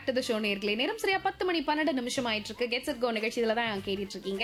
To the show நேர்களே நேரம் சரியா பத்து மணி பன்னெண்டு நிமிஷம் ஆயிட்டு இருக்கு கெட்ஸ் இட் கோ நிகழ்ச்சியில தான் கேட்டுட்டு இருக்கீங்க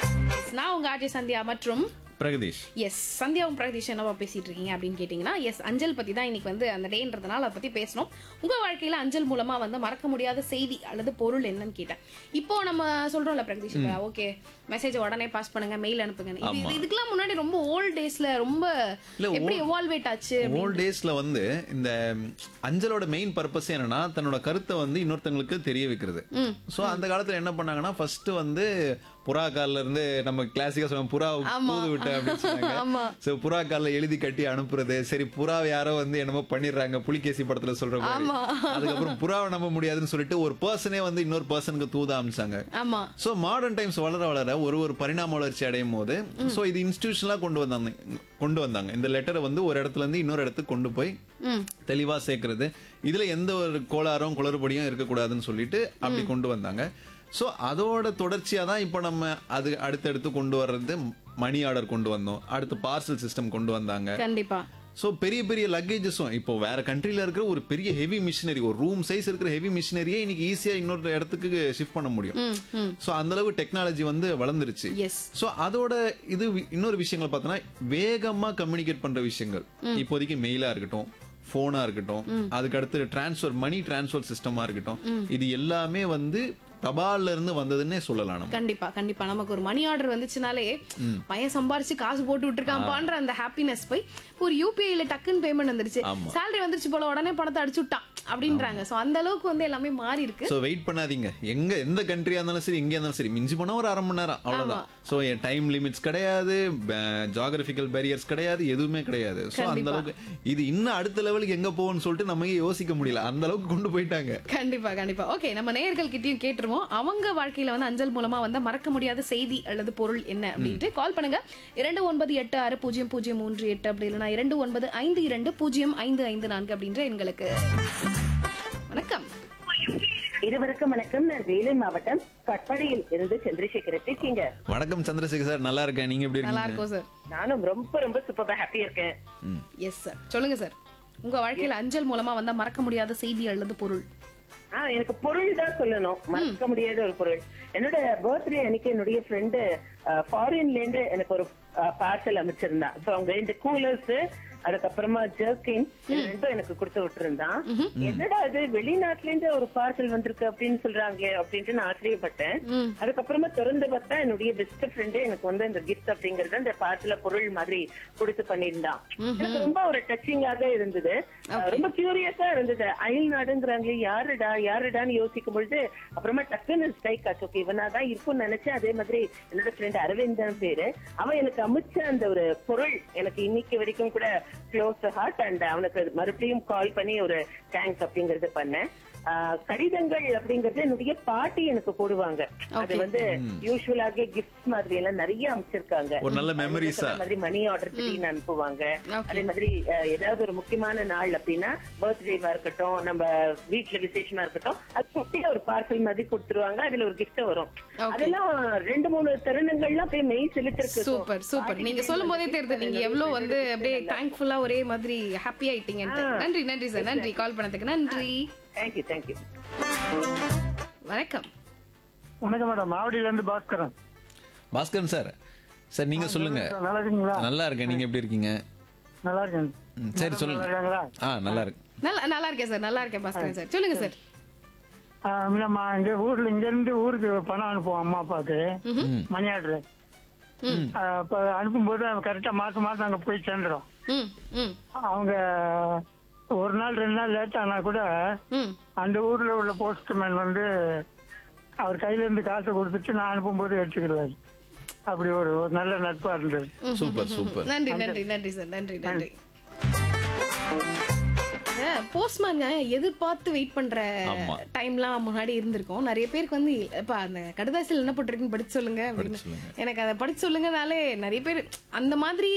நான் உங்க ஆர்ஜே சந்தியா மற்றும் பிரகதீஷ் எஸ் சந்தியாவும் பிரகதீஷ் என்னவா பேசிட்டு இருக்கீங்க அப்படின்னு கேட்டீங்கன்னா எஸ் அஞ்சல் பத்தி தான் இன்னைக்கு வந்து அந்த டேன்றதுனால அதை பத்தி பேசணும் உங்க வாழ்க்கையில அஞ்சல் மூலமா வந்து மறக்க முடியாத செய்தி அல்லது பொருள் என்னன்னு கேட்டேன் இப்போ நம்ம சொல்றோம்ல பிரகதீஷ் ஓகே மெசேஜ் உடனே பாஸ் பண்ணுங்க மெயில் அனுப்புங்க இது- இது இதுக்கெல்லாம் முன்னாடி ரொம்ப ஓல்ட் டேஸ்ல ரொம்ப இல்ல, எப்படி எவால்வேட் ஆச்சு ஓல்ட் டேஸ்ல வந்து இந்த ம், அஞ்சலோட மெயின் பர்பஸ் என்னன்னா தன்னோட கருத்தை வந்து இன்னொருத்தங்களுக்கு தெரிய வைக்கிறது சோ அந்த காலத்துல என்ன பண்ணாங்கன்னா ஃபர்ஸ்ட் வந்து புறா கால்ல இருந்து நம்ம கிளாசிக்கா சொல்லுவோம் புறா தூது விட்ட அப்படின்னு சொன்னாங்க சோ புறா கால்ல எழுதி கட்டி அனுப்புறது சரி புறாவை யாரோ வந்து என்னமோ பண்ணிடுறாங்க புலிகேசி படத்துல சொல்ற மாதிரி அதுக்கப்புறம் புறாவை நம்ப முடியாதுன்னு சொல்லிட்டு ஒரு பர்சனே வந்து இன்னொரு பர்சனுக்கு தூத அமிச்சாங்க ஆமா சோ மாடர்ன் டைம்ஸ் வளர வளர ஒரு ஒரு பரிணாம வளர்ச்சி அடையும் போது சோ இது இன்ஸ்டிடியூஷனலா கொண்டு வந்தாங்க கொண்டு வந்தாங்க இந்த லெட்டரை வந்து ஒரு இடத்துல இருந்து இன்னொரு இடத்துக்கு கொண்டு போய் ம் தெளிவா சேர்க்கறது இதுல எந்த ஒரு கோளாறும் குளறுபடியும் இருக்கக்கூடாதுன்னு சொல்லிட்டு அப்படி கொண்டு வந்தாங்க சோ அதோட தொடர்ச்சியா தான் இப்போ நம்ம அது அடுத்தடுத்து கொண்டு வர்றது மணி ஆர்டர் கொண்டு வந்தோம் அடுத்து பார்சல் சிஸ்டம் கொண்டு வந்தாங்க கண்டிப்பா சோ பெரிய பெரிய லக்கேஜஸும் இப்போ வேற கண்ட்ரில இருக்கிற ஒரு பெரிய ஹெவி மிஷினரி ஒரு ரூம் சைஸ் இருக்கிற ஹெவி மிஷினரியே இன்னைக்கு ஈஸியா இன்னொரு இடத்துக்கு ஷிஃப்ட் பண்ண முடியும் ம் ம் சோ அந்த அளவு டெக்னாலஜி வந்து வளர்ந்துருச்சு எஸ் சோ அதோட இது வி- இன்னொரு விஷயங்கள் பார்த்தோன்னா வேகமா கம்யூனிகேட் பண்ற விஷயங்கள் இப்போதைக்கு மெயிலா இருக்கட்டும் போனா இருக்கட்டும் அதுக்கு அடுத்து டிரான்ஸ்ஃபர் மணி டிரான்ஸ்ஃபர் சிஸ்டமா இருக்கட்டும் இது எல்லாமே வந்து தபால்ல இருந்து வந்ததுன்னே சொல்லலாம் நம்ம கண்டிப்பா கண்டிப்பா நமக்கு ஒரு மணி ஆர்டர் வந்துச்சுனாலே பையன் சம்பாரிச்சு காசு போட்டு விட்டுருக்கான்பான்ற அந்த ஹாப்பினஸ் போய் இப்போ ஒரு யூபிஐல டக்குன்னு பேமெண்ட் வந்துருச்சு ஆமா. salary வந்துருச்சு போல உடனே பணத்தை அடிச்சு விட்டான் அப்படின்றாங்க சோ அந்த அளவுக்கு வந்து எல்லாமே மாறி இருக்கு சோ வெயிட் பண்ணாதீங்க எங்க எந்த கண்ட்ரியா இருந்தாலும் சரி எங்க இருந்தாலும் சரி மிஞ்சி போனா ஒரு அரை மணி நேரம் அவ்வளவுதான் சோ டைம் லிமிட்ஸ் கிடையாது ஜியாகிரபிக்கல் பேரியர்ஸ் கிடையாது எதுவுமே கிடையாது சோ அந்த அளவுக்கு இது இன்னும் அடுத்த லெவலுக்கு எங்க போகும்னு சொல்லிட்டு நமக்கு யோசிக்க முடியல அந்த அளவுக்கு கொண்டு போயிட்டாங்க கண்டிப்பா கண்டிப்பா ஓகே நம்ம நேயர்கள் கிட்டயும் கேட்டுருவோம் அவங்க வாழ்க்கையில வந்து அஞ்சல் மூலமா வந்து மறக்க முடியாத செய்தி அல்லது பொருள் என்ன அப்படின்ட்டு கால் பண்ணுங்க இரண்டு ஒன்பது எட்டு ஆறு பூஜ்ஜியம் பூஜ்ஜியம் மூன்று எட்டு அப்படி இல்லைன்னா இரண்டு ஒன்பது ஐந்து இரண்டு பூஜ்ஜியம் ஐந்து ஐந்து நான்கு அப்படின்ற எங்களுக்கு வணக்கம் இருவருக்கும் வணக்கம் நான் வேலூர் மாவட்டம் கட்படியில் இருந்து சந்திரசேகர் பேசிங்க வணக்கம் சந்திரசேகர் சார் நல்லா இருக்கேன் நீங்க எப்படி நல்லா இருக்கீங்க இருக்கும் சார் நானும் ரொம்ப ரொம்ப சூப்பரா ஹாப்பியா இருக்கேன் எஸ் சார் சொல்லுங்க சார் உங்க வாழ்க்கையில அஞ்சல் மூலமா வந்தா மறக்க முடியாத செய்தி அல்லது பொருள் ஆ எனக்கு பொருள் தான் சொல்லணும் மறக்க முடியாத ஒரு பொருள் என்னோட பர்த்டே அன்னைக்கு என்னுடைய ஃப்ரெண்டு ஃபாரின்ல இருந்து எனக்கு ஒரு பார்சல் அமைச்சிருந்தா சோ அவங்க ரெண்டு கூலர்ஸ் அதுக்கப்புறமா ஜர்கின் ரெண்டும் எனக்கு கொடுத்து விட்டுருந்தான் என்னடா அது வெளிநாட்டுல இருந்து ஒரு பார்சல் வந்திருக்கு அப்படின்னு சொல்றாங்க அப்படின்ட்டு நான் ஆச்சரியப்பட்டேன் அதுக்கப்புறமா திறந்து பார்த்தா என்னுடைய பெஸ்ட் ஃப்ரெண்டு எனக்கு வந்து இந்த கிஃப்ட் அப்படிங்கறது அந்த பார்சல பொருள் மாதிரி கொடுத்து பண்ணியிருந்தான் எனக்கு ரொம்ப ஒரு டச்சிங்காக இருந்தது அஹ் ரொம்ப கியூரியஸா இருந்தது அயல் நாடுங்கிறாங்களே யாருடா யாருடான்னு யோசிக்கும் பொழுது அப்புறமா டக்குன்னு ஸ்ட்ரைக் ஆச்சு ஓகே இவனா தான் இருக்கும்னு நினைச்சேன் அதே மாதிரி என்னோட ஃப்ரெண்ட் அரவிந்தன் பேரு அவன் எனக்கு அமைச்ச அந்த ஒரு பொருள் எனக்கு இன்னைக்கு வரைக்கும் கூட க்ளோஸ் ஹார்ட் அண்ட் அவனுக்கு மறுபடியும் கால் பண்ணி ஒரு தேங்க்ஸ் அப்படிங்கறது பண்ணேன் ஆஹ் கடிதங்கள் அப்படிங்கறது என்னுடைய பாட்டி எனக்கு போடுவாங்க அது வந்து யூஸ்வலாக கிஃப்ட் மாதிரி எல்லாம் நிறைய அமைச்சிருக்காங்க ஒரு நல்ல மெமரிஸா அதே மாதிரி மணி ஆர்டர் திடீர்னு அனுப்புவாங்க Okay. அதே மாதிரி அஹ், ஏதாவது ஒரு முக்கியமான நாள் அப்படின்னா பர்த்டேவா இருக்கட்டும் நம்ம வீட்ல விசேஷமா இருக்கட்டும் அது குட்டியா ஒரு பார்சல் மாதிரி கொடுத்துருவாங்க அதுல ஒரு gift வரும் Okay. அதெல்லாம் ரெண்டு மூணு தருணங்கள்லாம் அப்படியே மெய் செலுத்திருக்கு சூப்பர் சூப்பர் நீங்க சொல்லும் போதே தெரியுது நீங்க எவ்வளவு வந்து அப்படியே தேங்க்ஃபுல்லா ஒரே மாதிரி ஹாப்பி ஆயிட்டீங்க நன்றி நன்றி சார் நன்றி கால் பண்ணதுக்கு நன்றி தேங்க்யூ தேங்க்யூ வணக்கம் வணக்கம் மேடம் மாவடியில இருந்து பாஸ்கரன் பாஸ்கரன் சார் சார் நீங்க சொல்லுங்க நல்லா இருக்கீங்களா நல்லா இருக்கேன் நீங்க எப்படி இருக்கீங்க நல்லா இருக்கேன் ம், சரி நல்லா சொல்லுங்க இருக்காங்களா ஆ நல்லா இருக்கு நல்லா நல்லா இருக்கேன் சார் நல்லா இருக்கேன் பாஸ்கரன் சார் சொல்லுங்க சார் ஆ, இல்லம்மா இங்க ஊர்ல இங்க இருந்து ஊருக்கு பணம் அனுப்புவோம் அம்மா அப்பாவுக்கு மணி ஆர்டர் அப்ப அனுப்பும்போது கரெக்டா மாசம் மாசம் அங்க போய் சேர்ந்துடும் ம் ம் அவங்க ஒரு நாள் ரெண்டு நாள் லேட் ஆனா கூட ம் அந்த ஊர்ல உள்ள போஸ்ட்மேன் வந்து அவர் கையில இருந்து காசை கொடுத்துட்டு நான் அனுப்பும்போது எடுத்துக்கிடுவாரு அப்படி ஒரு ஒரு நல்ல நட்பா இருந்தது சூப்பர் சூப்பர் நன்றி நன்றி நன்றி சார் நன்றி நன்றி போஸ்ட்மேன் எதிர்பார்த்து வெயிட் பண்ற ஆமா. டைம்லாம் முன்னாடி இருந்திருக்கும் நிறைய பேருக்கு வந்து இப்ப அந்த கடுதாசியில் என்ன போட்டிருக்குன்னு படிச்சு சொல்லுங்க அப்படின்னு சொல்லுங்க. எனக்கு அதை படிச்சு சொல்லுங்கனாலே நிறைய பேர் அந்த மாதிரி